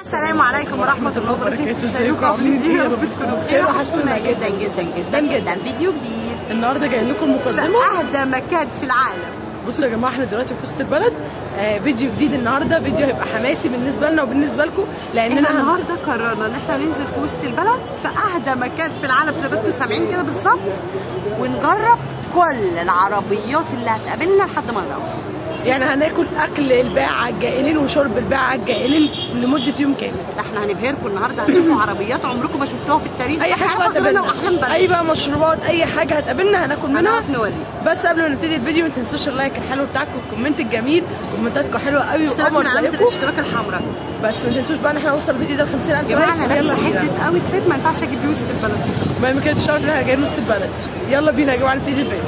السلام عليكم ورحمة الله وبركاته ازيكم عاملين ايه يا رب تكونوا بخير وحشتونا جدا جدا جدا جدا فيديو جديد النهارده جاي لكم في مقدمه أهدى مكان في العالم بصوا يا جماعه احنا دلوقتي في وسط البلد آه فيديو جديد النهارده فيديو هيبقى حماسي بالنسبه لنا وبالنسبه لكم احنا لاننا هن... النهارده قررنا ان احنا ننزل في وسط البلد في اهدى مكان في العالم زي ما انتم سامعين كده بالظبط ونجرب كل العربيات اللي هتقابلنا لحد ما نروح يعني هناكل اكل الباعة الجائلين وشرب الباعة الجائلين لمده يوم كامل ده احنا هنبهركم النهارده هتشوفوا عربيات عمركم ما شفتوها في التاريخ اي مش حاجه عارفة بقى غير انا واحلام هتقابلنا بس اي بقى مشروبات اي حاجه هتقابلنا هناكل منها هنعرف نوريك بس قبل ما نبتدي الفيديو ما تنسوش اللايك الحلو بتاعكم والكومنت الجميل كومنتاتكم حلوه قوي اشتراك وقمر من علامة زيكم الاشتراك الحمراء بس ما تنسوش بقى ان احنا نوصل الفيديو ده ل 50000 يا جماعه انا لايك لابسه يلا بينا. حته قوي تفيت ما ينفعش اجيب وسط البلد ما كانت الشرف ان احنا جايين وسط البلد يلا بينا يا جماعه نبتدي الفيديو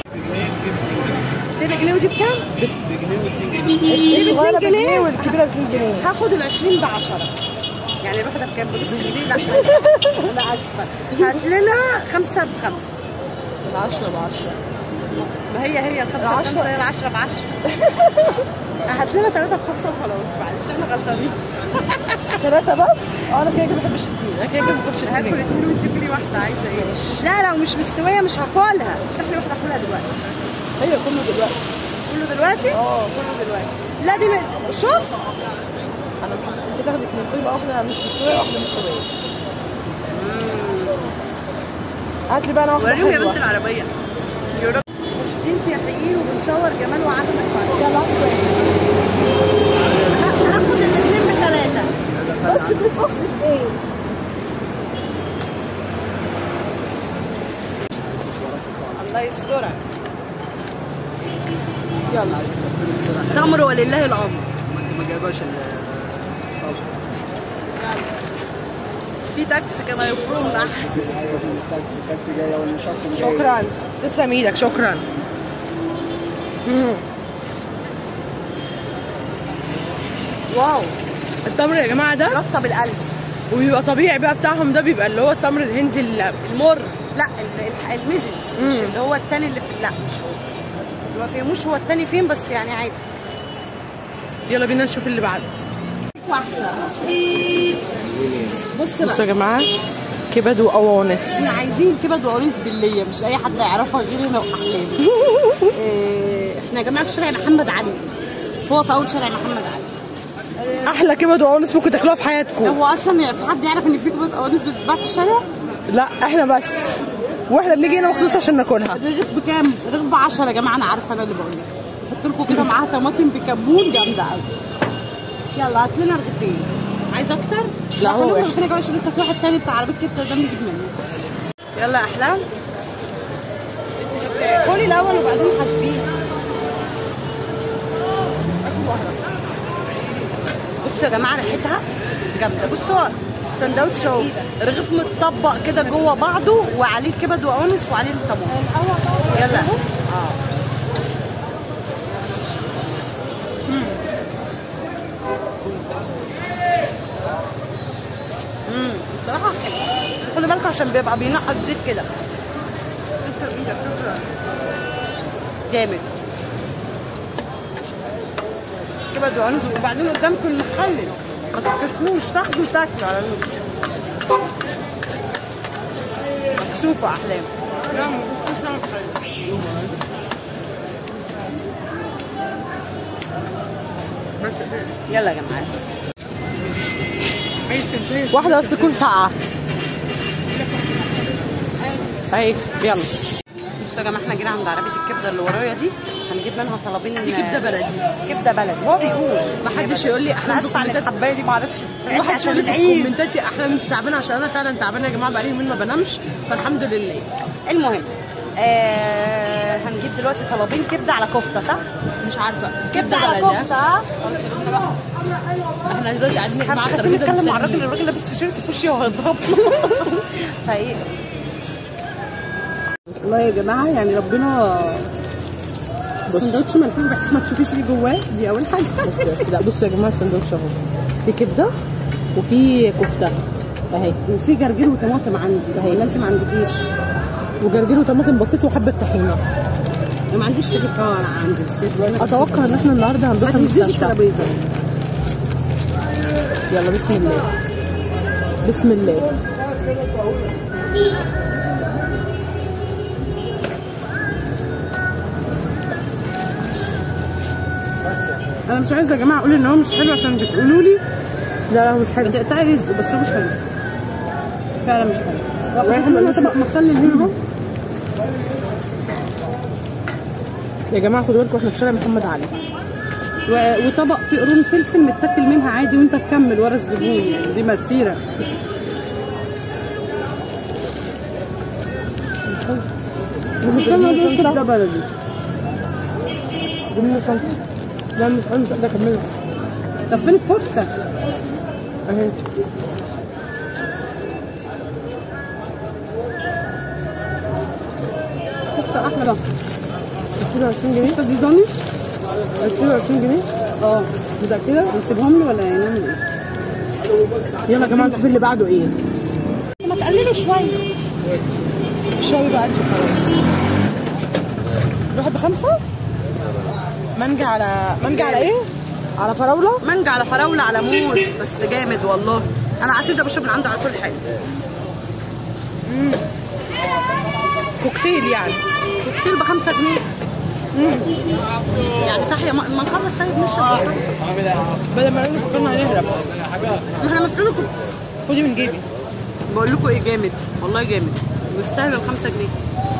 دي بجنيه ودي بكام؟ دي ب 2 جنيه والكبيره ب 2 جنيه هاخد ال 20 ب 10 يعني الواحده بكام؟ بنص جنيه لا انا اسفه هات لنا خمسه بخمسه العشرة ب 10 ما هي هي الخمسه العشرة. بخمسه هي ال 10 ب 10 هات لنا ثلاثه بخمسه وخلاص معلش احنا غلطانين ثلاثة بس؟ اه انا كده كده بحب الشتين انا كده كده ما باكلش هاكل الشتين اثنين وتجيب لي واحده عايزه ايه لا لو مش مستويه مش هاكلها افتح لي واحده اكلها دلوقتي هي كله دلوقتي كله دلوقتي؟ اه كله دلوقتي لا دي م... شوف انا انت تاخدي اثنين يبقى واحدة مش مستوية واحدة مستوية هات لي بقى انا واحدة وريهم يا حلوة. بنت العربيه يا رب مرشدين سياحيين وبنصور جمال وعدم الفرق يلا هاخد الاثنين بثلاثه بس بتفصل في ايه؟ الله يسترك يلا الامر ولله الامر ما جابش الصبر في تاكس كما يفرمنا التاكسي التاكسي جاي ولا شخص جاي شكرا تسلم ايدك شكرا مم. واو التمر يا جماعة ده رطب القلب وبيبقى طبيعي بقى بتاعهم ده بيبقى اللي هو التمر الهندي ال- المر لا ال- ال- الميزز مش مم. اللي هو التاني اللي في لا مش هو ما فهموش هو التاني فين بس يعني عادي يلا بينا نشوف اللي بعده وحشه بص بصوا بقى يا جماعة كبد وقوانص احنا عايزين كبد وقريص بالليه مش اي حد يعرفها غير انا واحلامي إيه، احنا يا جماعه في شارع محمد علي هو في اول شارع محمد علي احلى كبد وقوانص ممكن تاكلوها في حياتكم هو اصلا في حد يعرف ان في كبد وقريص بتتباع في الشارع لا احنا بس واحنا بنيجي هنا مخصوص عشان ناكلها الرغيف بكام؟ الرغيف ب 10 يا جماعه انا عارفه انا اللي بقول لك حط لكم كده معاها طماطم بكمون جامده قوي يلا هات لنا رغيفين عايز اكتر؟ لا، هو خليهم واحد. رغيفين يا جماعه عشان لسه في واحد تاني بتاع عربيه كبده ده نجيب منه يلا يا احلام كلي الاول وبعدين حاسبين بصوا يا جماعه ريحتها جامده بصوا السندوتش اهو رغيف متطبق كده جوه بعضه وعليه الكبد وقوانص وعليه الطماطم يلا اه مم. مم. بصراحه حلو بس خدوا بالكم عشان بيبقى بينقط زيت كده جامد كبد وقوانص وبعدين قدامكم المحل ما تتكسروش تاخدوا تاكلوا على الوش مكسوفة أحلام يلا يا جماعة واحدة بس تكون ساقعة اهي يلا بصوا يا جماعة احنا جينا عند عربية الكبدة اللي ورايا دي هنجيب منها طلبين دي كبدة بلدي. كبدة بلدي هو بيقول محدش يقول لي انا احلام اسفة عن دوكيومنتات الحباية دي معرفش واحد عشان يقول لي في العيد الكومنتات يا احلام انت تعبانه عشان انا فعلا تعبانه يا جماعه بقالي يومين ما بنامش فالحمد لله المهم آه هنجيب دلوقتي طلبين كبدة على كفتة صح؟ مش عارفه كبدة كبده على بلدي كفتة ها؟ احنا دلوقتي قاعدين يا جماعه على عارفين الترابيزه نتكلم مع الراجل مستنيين. الراجل لابس تيشيرت في وشي وهيضربنا فايه والله يا جماعه يعني ربنا السندوتش ملفوف بحيث ما تشوفيش ايه جواه دي اول حاجه بس بس لا بصوا يا جماعه السندوتش اهو في كبده وفي كفته اهي وفي جرجير وطماطم عندي أهي. ولا انت ما عندكيش؟ وجرجير وطماطم بسيط وحبه طحينه انا ما عنديش فكره اه انا عندي بس بقول لك اتوقع ان احنا النهارده ما هنروح تنزليش المستشفى الترابيزه يلا بسم الله بسم الله انا مش عايزه يا جماعه اقول ان هو مش حلو عشان بتقولوا لي لا لا مش حلو بتقطعي رزق بس هو مش حلو فعلا مش حلو واحد واحد ملوش- طبق مخلل هنا اهو يا جماعه خدوا بالكم احنا في شارع محمد علي و- وطبق فيه قرون فلفل متاكل منها عادي وانت تكمل ورا الزبون يعني دي مسيره ده بلدي جبنا شنطه لا مش حلو مش قادره اكملها طب فين الكفته؟ اهي كفته احلى بقى كيلو 20 جنيه الكفته دي ضاني كيلو 20 جنيه اه متأكدة؟ هنسيبهم له ولا نعمل ايه؟ يلا يا جماعه نشوف اللي بعده ايه ما تقللوا شويه الشاوي بقى انتوا خلاص واحد بخمسة مانجا على مانجا على ايه؟ على فراولة مانجا على فراوله على موز بس جامد والله انا عسير ده بشرب من عنده على كل حاجه كوكتيل يعني كوكتيل ب 5 جنيه يعني تحيا ما ما نخلص طيب نشرب بدل ما نقول فكرنا هنهرب ما احنا ماسكينه خدي من جيبي بقول لكم ايه جامد والله جامد ويستاهل ال 5 جنيه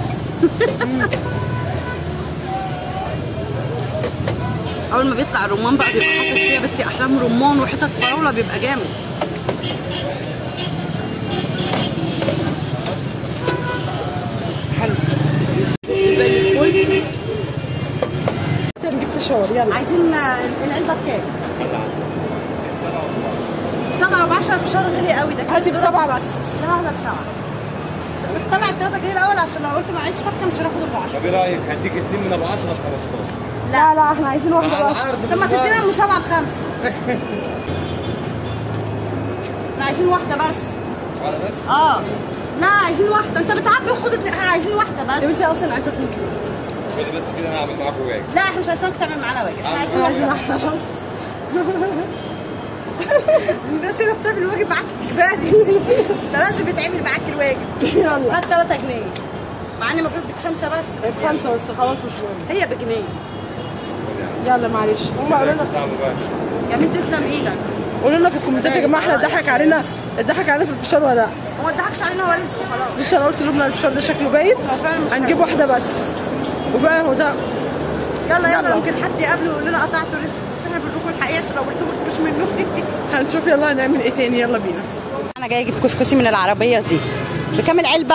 اول ما بيطلع الرمان بقى بيبقى حاطط فيها بنتي احلام رمان وحتت فراوله بيبقى جامد حلو زي الفل نجيب فشار يلا عايزين العلبه بكام؟ سبعة وعشرة الفشار غالي قوي ده هاتي بسبعة بس ده واحدة بسبعة بس طلع التلاتة جنيه الأول عشان لو قلت معيش فكة مش هناخد أبو عشرة طب ايه رايك هديك اتنين من ابو 10 ل 15 لا لا احنا عايزين واحدة على بس العرض طب ما بالمرة. تدينا أم سبعة بخمسة احنا عايزين واحدة بس واحده بس اه لا عايزين واحدة انت بتعبي وخد اتنين احنا عايزين واحدة بس يا بنتي اصلا عايزة اتنين كيلو خدي بس كده انا هعمل معاكم واجب لا احنا مش عايزينك تعمل معانا واجب احنا عايزين عايزين واحدة واحدة بس الناس هنا بتعمل الواجب معاك اجباري انت لازم يتعمل معاك الواجب يلا هات 3 جنيه مع ان المفروض اديك خمسة بس بس يعني خمسة بس خلاص مش مهم هي بجنيه يلا معلش هم قالوا لنا تعمل بقى يا بنت تسلم ايدك قولوا لنا في الكومنتات يا جماعه احنا اتضحك علينا اتضحك علينا في الفشار ولا لا هو ما ضحكش علينا هو رزق وخلاص مش انا قلت لهم الفشار ده شكله بايت هو فعلا مش هنجيب واحده بس وفعلا هو ده يلا يلا يلا. يمكن حد يقابله يقول لنا قطعت الرزق بس احنا بنقول لكم الحقيقه عشان لو قلتوا ما تجيبوش منه هنشوف يلا هنعمل ايه تاني يلا بينا انا جاي اجيب كسكسي من العربيه دي بكام العلبه؟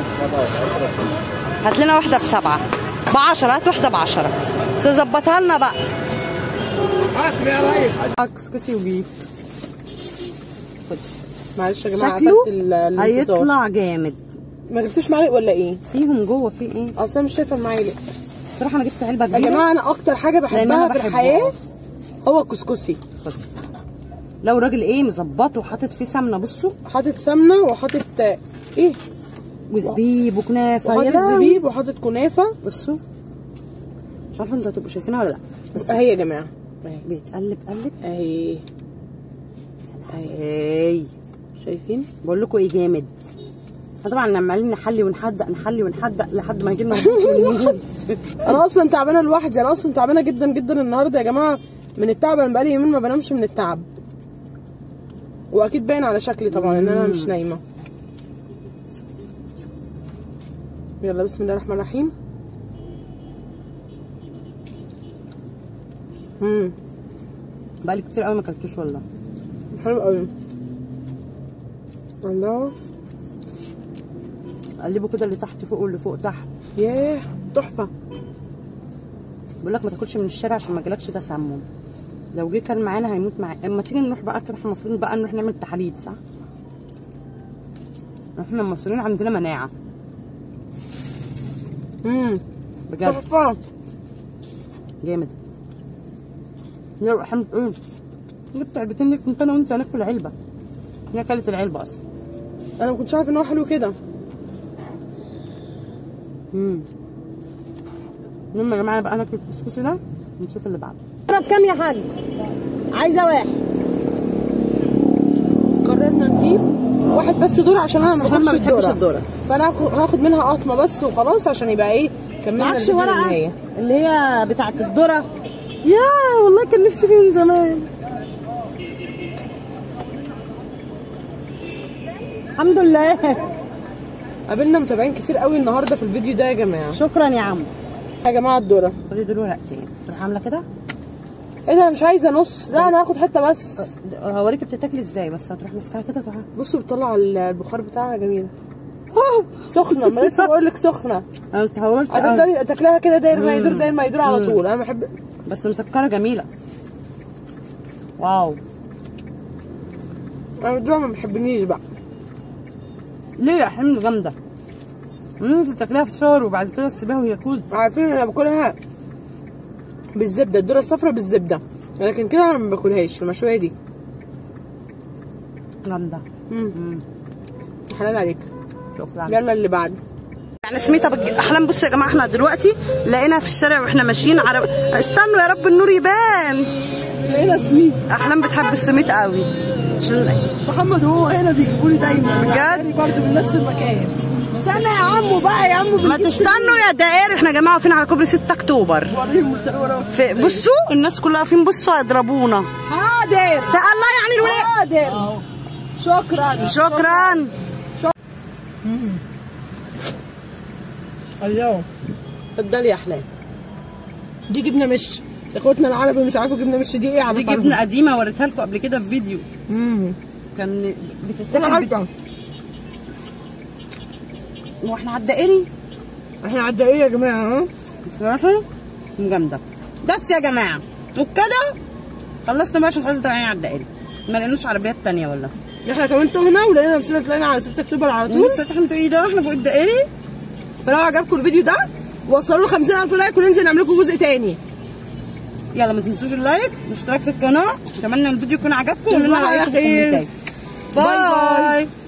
هات لنا واحده بسبعه ب 10 هات واحده ب 10 تظبطها لنا بقى اسمع يا ريس كسكسي وجيت خدي معلش يا جماعه شكله قفلت ال- الانتظار. هيطلع جامد ما جبتوش معالق ولا ايه؟ فيهم جوه في ايه؟ اصلا مش شايفه المعالق الصراحه انا جبت علبه يا كبيره جماعه انا اكتر حاجه لأن بحبها أنا في بحبه. الحياه هو الكسكسي خدي. لو راجل ايه مظبطه وحاطط فيه سمنه بصوا حاطط سمنه وحاطط ايه وزبيب وكنافه يا وحاطط لهوي. زبيب وحاطط كنافه بصوا مش عارفه انتوا هتبقوا شايفينها ولا لا بس اهي يا جماعه اهي بيتقلب قلب اهي اي شايفين بقول لكم ايه جامد احنا طبعا عمالين نحلي ونحدق نحلي ونحدق لحد ما يجي لنا انا اصلا تعبانه لوحدي انا اصلا تعبانه جدا جدا النهارده يا جماعه من التعب انا بقالي يومين ما بنامش من التعب واكيد باين على شكلي طبعا ان انا مش نايمه يلا بسم الله الرحمن الرحيم امم بقالي كتير قوي ما اكلتوش والله حلو قوي الله قلبوا كده اللي تحت فوق واللي فوق تحت ياه تحفه بقول لك ما تاكلش من الشارع عشان ما يجيلكش تسمم لو جه كان معانا هيموت معاه اما تيجي نروح بقى كده احنا المفروض بقى نروح نعمل تحاليل صح احنا المصريين عندنا مناعه امم بجد تحفه جامد يا رحمة ايه جبت علبتين ليك كنت انا وانت هناكل علبه هي اكلت العلبه اصلا انا ما كنتش عارفه ان هو حلو كده امم المهم يا جماعه بقى ناكل الكسكسي ده ونشوف اللي بعده اضرب كام يا حاج عايزه واحد بس ذره عشان انا ما محمد ما بحبش بتحبش الذره الذرة. فانا هاخد- هاخد منها قطمه بس وخلاص عشان يبقى ايه كملنا معكش الفيديو ورقه للنهاية. اللي هي بتاعت الذره يا والله كان نفسي فيه من زمان الحمد لله قابلنا متابعين كتير قوي النهارده في الفيديو ده يا جماعه شكرا يا عم يا جماعه الذره خدي دول ورقتين تروح عامله كده ايه ده انا مش عايزه نص لا انا هاخد حته بس هوريكي بتتاكلي ازاي بس هتروح ماسكاها كده تروح بصوا بتطلع البخار بتاعها جميله آه، سخنه ما لسه بقول لك سخنه انا حاولت آه. هتفضلي تاكلها كده داير ما يدور داير ما يدور على طول انا بحب بس مسكره جميله واو انا الذره ما بحبنيش بقى ليه يا حمل جامده ممكن تاكليها فشار وبعد كده تسيبيها وهي كوز عارفين انا باكلها بالزبده الذره الصفراء بالزبده لكن كده انا ما باكلهاش المشويه دي جامده حلال عليك شكرا يلا اللي بعد يعني سميتها بج... احلام بصوا يا جماعه احنا دلوقتي لقينا في الشارع واحنا ماشيين عرب استنوا يا رب النور يبان لقينا سميت احلام بتحب السميت قوي عشان محمد وهو هنا بيجيبوا لي دايما بجد؟ برضه من نفس المكان استنى يا عمو بقى يا عمو ما تستنوا يا دائر احنا يا جماعه واقفين على كوبري 6 اكتوبر وريهم الصورة. في بصوا الناس كلها واقفين بصوا هيضربونا حاضر الله يعني الولاد حاضر شكرا شكرا الله اتفضلي يا احلام دي جبنه مش اخواتنا العربي مش عارفوا جبنه مش دي ايه على دي جبنه قديمه وريتها لكم قبل كده في فيديو امم كان انا بتتاكل بت... عارفه هو احنا على الدائري احنا على الدقيقه يا جماعه ها بصراحه جامده بس يا جماعه وبكده خلصنا بقى عشان خلاص داعيين على الدائري ما لقيناش عربيات تانية والله احنا كمان تهنا ولقينا نفسنا طلعنا على 6 اكتوبر على طول بص احنا ايه ده احنا فوق الدائري فلو عجبكم الفيديو ده وصلوا له 50000 لايك وننزل نعمل لكم جزء تاني يلا ما تنسوش اللايك والاشتراك في القناه اتمنى الفيديو يكون عجبكم تصبحوا وقولوا لنا على رايكم في خير. الكومنتات باي باي. باي